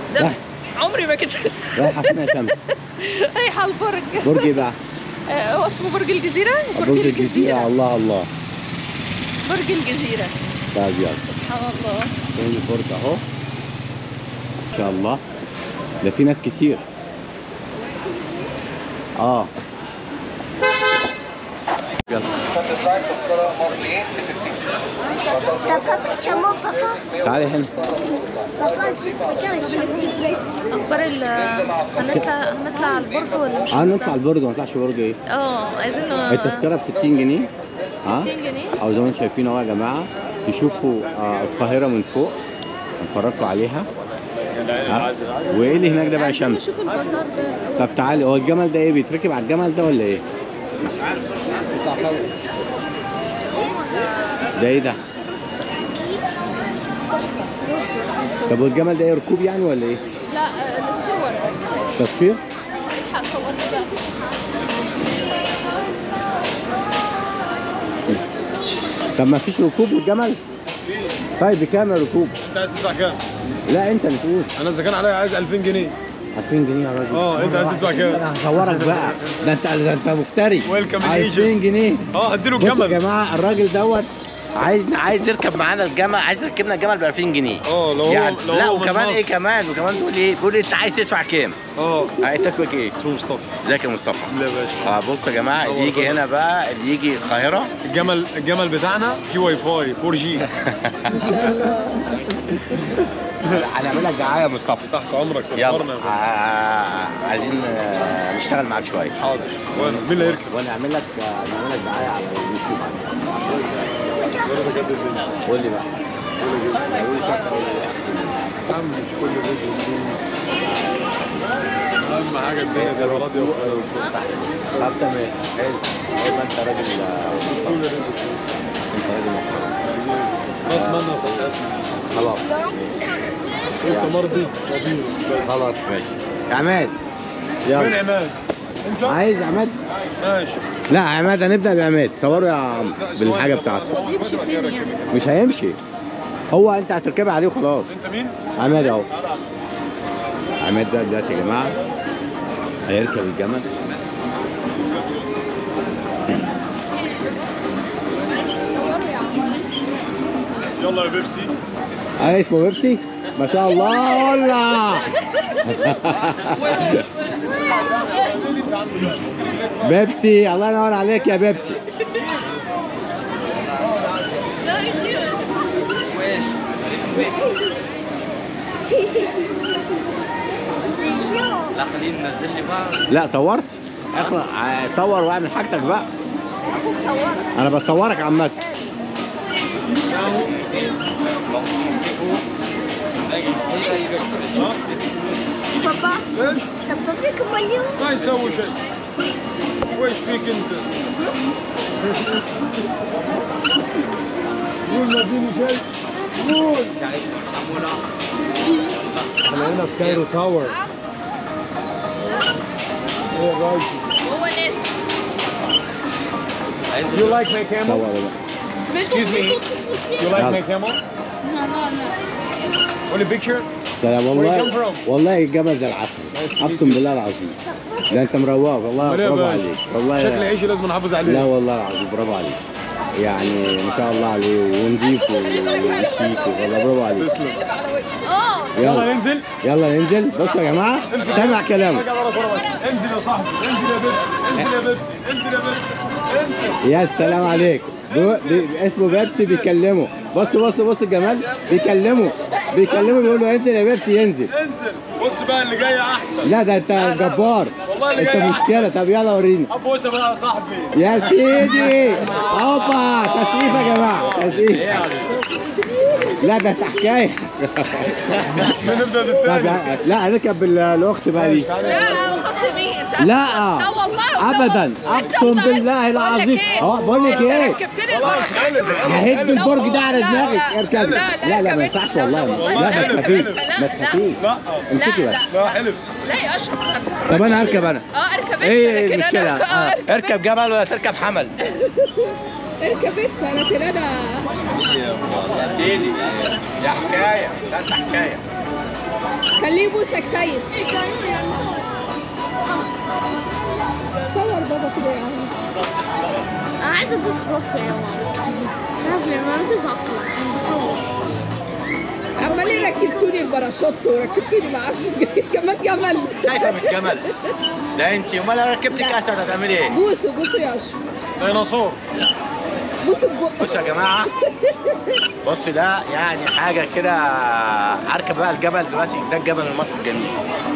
زم رايح عمري ما كنت رايحه فين يا شمس رايحه البرج برج ايه بقى آه، هو اسمه برج الجزيره برج الجزيره الله الله برج الجزيره طيب يلا سبحان الله فين البرج اهو ان شاء الله ده في ناس كتير اه يلا Papa, chamou papa. تعالي هنا Papa, c'est ce اخبار ال هنطلع هنطلع على البرج ولا مش اه نطلع البرج ما نطلعش برج ايه اه عايزين التذكره ب 60 جنيه 60 جنيه او زي ما انتم شايفين اهو يا جماعه تشوفوا آه القاهره من فوق نفرجكم عليها ها؟ وايه اللي هناك ده بقى يا عايزين شمس نشوف البازار ده الأول. طب تعالي هو الجمل ده ايه بيتركب على الجمل ده ولا ايه ده ايه ده طب والجمل ده ايه ركوب يعني ولا ايه لا آه، للصور بس تصوير الحق صورني بقى طب ما فيش ركوب للجمل طيب بكام الركوب انت عايز تدفع كام؟ لا انت اللي تقول انا اذا كان عليا عايز 2000 جنيه 2000 جنيه يا راجل اه، انت عايز تدفع كام؟ انا هصورك بقى ده انت ده انت مفتري Welcome in 2000 Egypt. جنيه اه هديله بصوا يا الجمل جماعه الراجل دوت عايز عايز يركب معانا الجمل عايز يركبنا الجمل ب 2000 جنيه اه لو هو يعني لو لا هو من وكمان ايه مصر. كمان وكمان بيقول ايه بيقول لي انت عايز تدفع كام اه اه انت اسمك ايه اسمه مصطفى ازيك يا مصطفى لا يا باشا اه بص يا جماعه اللي نور يجي بلد. هنا بقى اللي يجي القاهره الجمل الجمل بتاعنا فيه واي فاي 4 جي ما شاء الله هنعمل لك دعايه يا مصطفى تحت عمرك يلا تنورنا يا فندم. آه، عايزين آه، نشتغل معاك شويه حاضر وانا مين اللي هيركب؟ وانا اعمل لك نعمل لك دعايه على اليوتيوب وانا بجد الدنيا قول لي بقى قول لي شكرا يا عم مش كل فيديو اهم حاجه الدنيا تبقى راضيه وخير. طب تمام حلو يبقى انت راجل آه، كل رزق. انت راجل محترم راس مالنا صحتنا خلاص انت مرضي رضيت خلاص ماشي يا عماد فين يلا عماد؟ انت؟ عايز عماد ماشي لا عماد هنبدا بعماد صوروا يا عم بالحاجه بتاعته هو بيمشي فين يعني مش هيمشي هو انت هتركبي عليه وخلاص انت مين؟ عماد اهو عماد ده دلوقتي يا جماعه هيركب الجمل صوروا يا عم يلا يا بيبسي اه اسمه بيبسي ما شاء الله والله بيبسي الله ينور عليك يا بيبسي لا خليني ننزل لي بقى لا صورت اقرا ع- صور واعمل حاجتك بقى اخوك صورك انا بصورك عامه Papa, ليش؟ t'as pas vu comment il est ما يسوي شيء ويش فيك انت؟ قول ما فيني شيء قول احنا هنا في كايرو تاور ايه رايك؟ هو ناس You like my camel? صور بقى Excuse me. You like my camel? Want a picture? سلام Where you come والله from? والله الجمل زي العسل اقسم بالله العظيم ده انت مروق والله أمال إيه يا برافو باشا؟ عليك والله شكل عيشي لازم نحافظ لا عليه والله العظيم برافو عليك يعني ما شاء الله عليه ونضيف وشيك والله برافو عليك تسلم اه يلا يلا ننزل يلا ننزل بصوا يا جماعه سامع كلامك ارجع ورا صورة. انزل يا صاحبي انزل يا بيبسي انزل يا بيبسي انزل يا بيبسي انزل يا سلام عليك بي- بي- اسمه بيبسي بيكلمه بص بص بص الجمال بيكلمه بيكلمه بيقول له انت يا بيبسي ينزل انزل بص بقى اللي جايه احسن لا ده انت جبار والله اللي انت جاي مشكله طب يلا وريني ابوسه بقى يا صاحبي يا سيدي هوبا تسقيف يا جماعه تسقيف لا ده انت حكايه نبدا طب بالتاني لا هنركب بال- الاخت بقى دي لا وخدت مين انت لا لا والله ابدا أنت اقسم ضعيف. بالله بقول لك العظيم إيه؟ اه بقول لك انت ايه ركبتني البرج ههد البرج ده على لا، دماغك لا، اركب لا، لا، لا لا ما اركب ينفعش انت. والله لا، لا والله ما حلف، تخافيش حلف. ما لا، تخافيش لا امسكي لا، بس لا. لا حلف لا يا اشرف طب انا هركب انا اه اركب انت ايه لكن المشكله أنا- اه آه، اركب جمل ولا تركب حمل اركب انت لكن انا يا سيدي يا حكايه لا انت حكايه خليه يبوسك طيب صور بابا كده يا عم انا عايزه ادوس راسه يا ماما مش عارف ليه ما بتزعق بخوف عمالين ركبتوني الباراشوت وركبتوني ما اعرفش كمان جمل خايفه من الجمل ده انت امال لو ركبتك لا. اسد هتعملي ايه؟ بوسوا بوسوا يا اشرف ديناصور بوسوا ببق بصوا يا جماعه بص ده يعني حاجه كده عاركه بقى الجبل دلوقتي ده الجبل المصري الجميل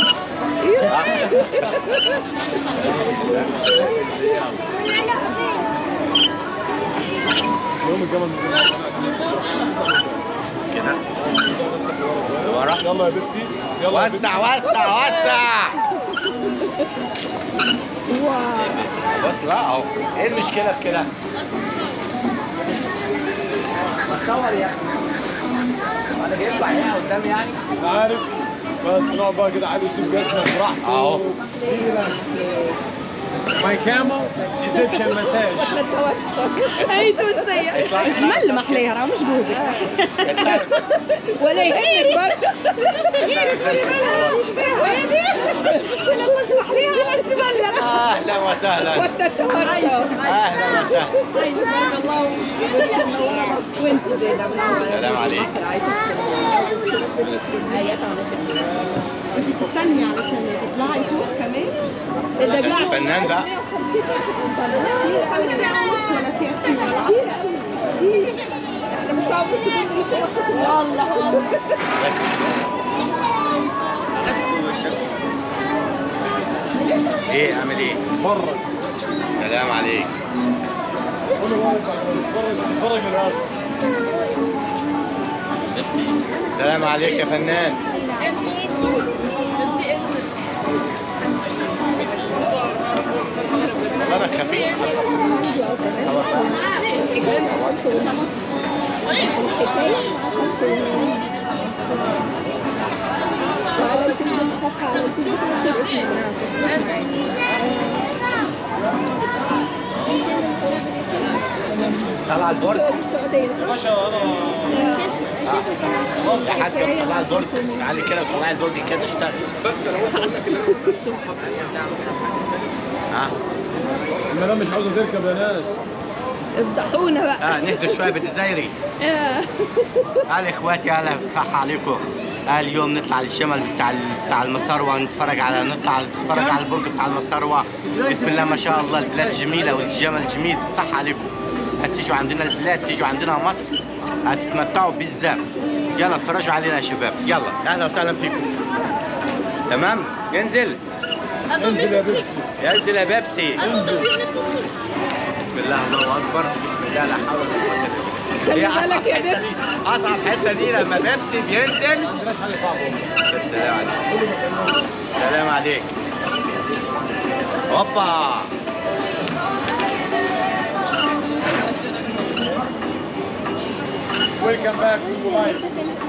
يوم الجمل كده ورا يلا يا بيبسي يلا يا بيبسي. وسع وسع وسع واو بص بقى اهو ايه المشكله في كده؟ تصور يا اخي انا جايب هنا قدامي يعني عارف بس نقعد بقى كده عادي يسيب جسمك براحته اهو ماي كامل ايجيبشن مساج هي تونسية مش ملمح ليها راه مش جوزك ولا يهمك برضه تشتهيني تقولي مالها مش بيها انا قلت محليها مش ملها اهلا وسهلا وات التهرسة اهلا وسهلا وانت زينة سلام عليك مش تستني علشان تطلعي فوق كمان ده بيطلع فنان ده. كتير خليك ساعة ونص ولا ساعتين كتير قوي كتير احنا مش ساعة ونص بنقول اللي في وسط والله ايه اعمل ايه؟ اتفرج سلام عليك وانا واقف اتفرج اتفرج من الارض سلام عليك يا فنان انت انت والله انا خفيف الحكاية مع شمس ونور. وعلى الفيسبوك صفحة على الفيسبوك نفس الاسم طلع البرج صور بالسعودية صح؟ باشا انا شو اسمه شو اسمه كمان يا حاج الحكاية طلع مع البرج شمس ونور. تعالي كده طلعي البرج كده اشتغل ها المدام مش عاوزه تركب يا ناس افضحونا بقى اه نهدى شويه بالدزايري آه. هلا اخواتي هلا صح عليكم آه اليوم نطلع للجمل بتاع بتاع المسروه نتفرج على نطلع نتفرج على البرج بتاع المسروه بسم الله ما شاء الله البلاد جميله والجمل جميل صح عليكم هتيجوا عندنا البلاد تيجوا عندنا مصر هتتمتعوا بالزاف يلا اتفرجوا علينا يا شباب يلا اهلا وسهلا فيكم تمام ينزل انزل يا بيبسي ينزل يا بيبسي انزل بسم الله الله اكبر بسم الله لا حول ولا قوه الا بالله خلي هي أصعب بالك يا حتة دي- بيبسي. اصعب حته دي لما بيبسي بينزل السلام عليك السلام عليك هوبا ويلكم باك تو لايف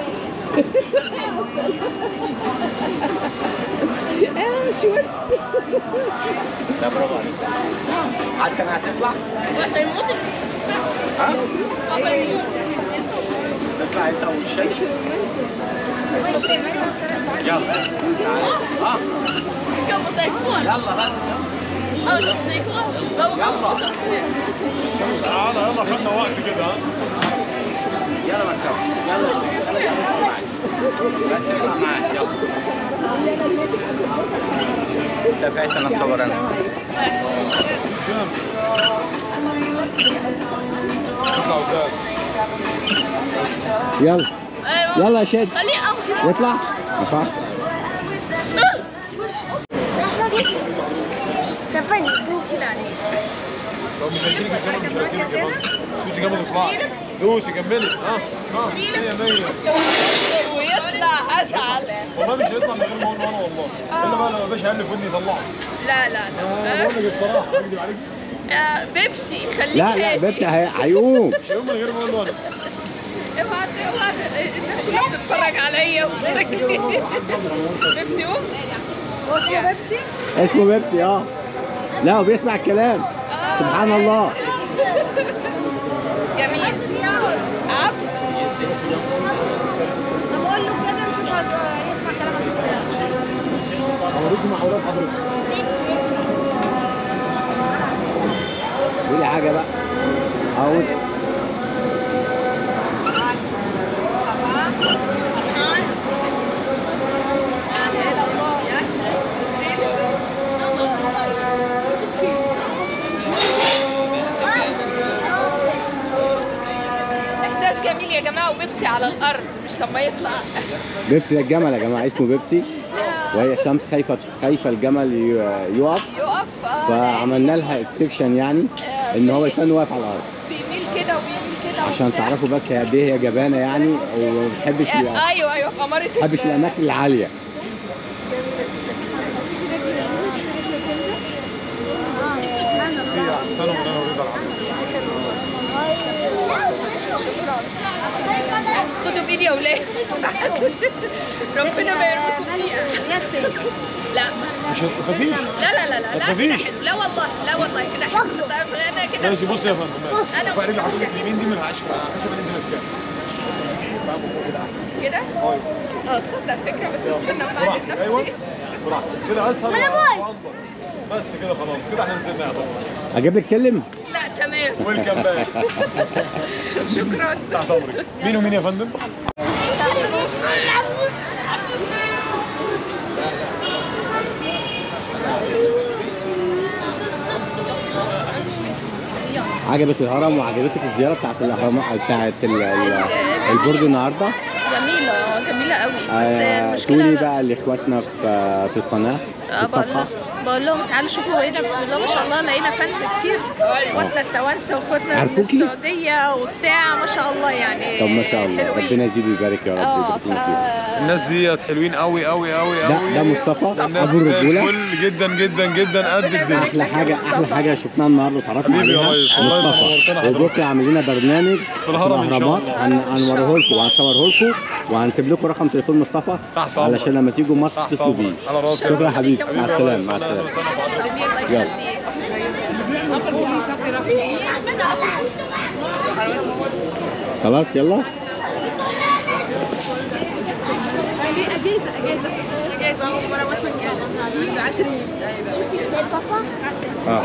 اه شويبس لا برافو عليك حتى انا هتطلع عشان يموت ها عشان يموت تطلع انت والشيء انتوا انتوا يلا اه كم تكفون يلا بس او كم تكفون بابا يلا. تعالى يلا خدنا وقت كده ها يلا ما تخافش يلا اشتغل يلا اشتغل معاك بس اطلع معاك يلا تابعت انا صور انا اطلع قدام يلا ايوه يلا يا شادي خليه امشي اطلع ما ينفعش سفني لو مش هيجيلك الجمل مش هيجيلك يا بابا دوسي جنب اطلعي دوسي كملي ها ها 100 100 ويطلع ازعل والله مش هيطلع من غير ما اقول انا والله الا بقى لما باشا قال لي ودني طلعه لا لا انا بقول لك بصراحه اكذب عليك لا بيبسي خليك لا لا هادي. بيبسي هي- هيقوم مش هيقوم من غير ما اقول له انا اوعى اوعى الناس كلها بتتفرج عليا ومش بيبسي قوم اسمه بيبسي اسمه بيبسي اه لا هو بيسمع الكلام سبحان الله جميل عب بقول له كده نشوف يسمع كلامك ازاي خليكي مع اولاد حضرتك قولي حاجه بقى اقول احساس جميل يا جماعه وبيبسي على الارض مش لما يطلع بيبسي ده الجمل يا جماعه اسمه بيبسي وهي شمس خايفه خايفه الجمل ي- يقف يقف آه، فعملنا لها اكسبشن يعني ان هو يكون واقف على الارض بيميل كده وبيميل كده عشان وبتاع. تعرفوا بس هي قد ايه هي جبانه يعني وما بتحبش ال- آه، ايوه ايوه في اماره ما بتحبش ال- الاماكن العاليه هي احسن من انا ولاد العم خدوا بايدي يا اولاد ربنا ما يرميكم فيها لا مش خفيف لا لا لا لا لا كده تخافيش. حلو لا والله لا والله كده حلو انا كده ماشي بص يا فندم أنا بقى رجل مبسوطة. حضرتك اليمين دي من العشرة حسب اللي انت ماسكاها كده اه تصدق فكره بس استنى بعد براحتك ايوه نفسي براحتك كده اسهل وانضف بس كده خلاص كده احنا نزلناها طبعا اجيب لك سلم لا تمام ويلكم باك شكرا تحت امرك مين ومين يا فندم؟ عجبك الهرم وعجبتك الزياره بتاعت الاهرامات بتاعت ال- ال- البرج النهارده جميلة جميلة قوي بس آه، المشكلة تقولي بقى- بقى لاخواتنا في في القناه في آه، بقول الصفحه بقول لهم تعالوا شوفوا هنا بسم الله ما شاء الله لقينا فانس كتير اخواتنا التوانسه واخواتنا من عرفوكي؟ السعوديه وبتاع ما شاء الله يعني طب ما شاء الله حلوين. ربنا يزيد ويبارك يا رب اه ويبارك فيك. ف- الناس ديت حلوين قوي قوي قوي ده قوي ده مصطفى الناس ابو زي الرجوله الفل جدا جدا جدا قد الدنيا احلى حاجه احلى حاجه شفناها النهارده وتعرفنا حبيبي يا عليها ريس، والله نورتنا مصطفى حضرتك. وبكره عامل لنا برنامج في الهرم إن شاء الاهرامات الله. هن- هنوريه لكم وهنصوره لكم وهنسيب لكم رقم تليفون مصطفى تحت أمرك. علشان لما تيجوا مصر تحت تتصلوا أمرك. بيه على راسي شكرا حبيبي حبيبي. مع السلامه مع أهلا السلامه وسهلا بحضرتك. الله يلا. يخليك خلاص يلا اه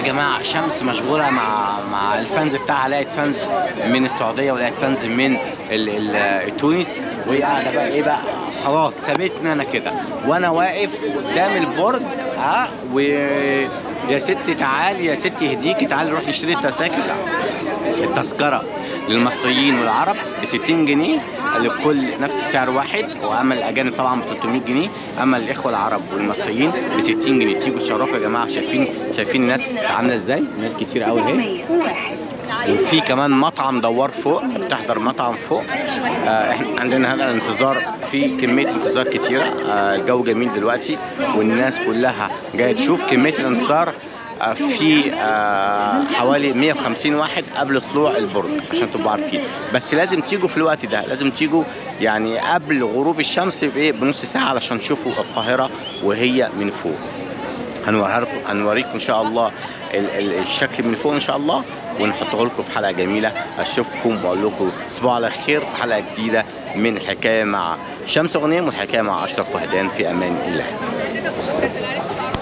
جماعه شمس مشغوله مع مع الفانز بتاعها لقيت فانز من السعوديه ولقيت فانز من ال- ال- تونس وهي قاعده بقى ايه بقى خلاص سابتني انا كده وانا واقف قدام البرج ها و يا ستي تعالي يا ستي يهديكي تعالي نروح نشتري التذاكر التذكره للمصريين والعرب ب 60 جنيه لكل نفس السعر واحد واما الاجانب طبعا ب 300 جنيه اما الاخوه العرب والمصريين ب 60 جنيه تيجوا تشرفوا يا جماعه شايفين شايفين الناس عامله ازاي ناس كتير قوي اهي وفي كمان مطعم دوار فوق بتحضر مطعم فوق آه احنا عندنا هذا الانتظار في كميه انتظار كتيره آه الجو جميل دلوقتي والناس كلها جايه تشوف كميه الانتظار آه، في آه، حوالي 150 واحد قبل طلوع البرج عشان تبقوا عارفين بس لازم تيجوا في الوقت ده لازم تيجوا يعني قبل غروب الشمس بايه بنص ساعه علشان تشوفوا القاهره وهي من فوق هنوريها لكم هنوريكم ان شاء الله ال- ال- الشكل من فوق ان شاء الله ونحطه لكم في حلقه جميله اشوفكم واقول لكم تصبحوا على خير في حلقه جديده من الحكايه مع شمس غنيم والحكايه مع اشرف وهدان في امان الله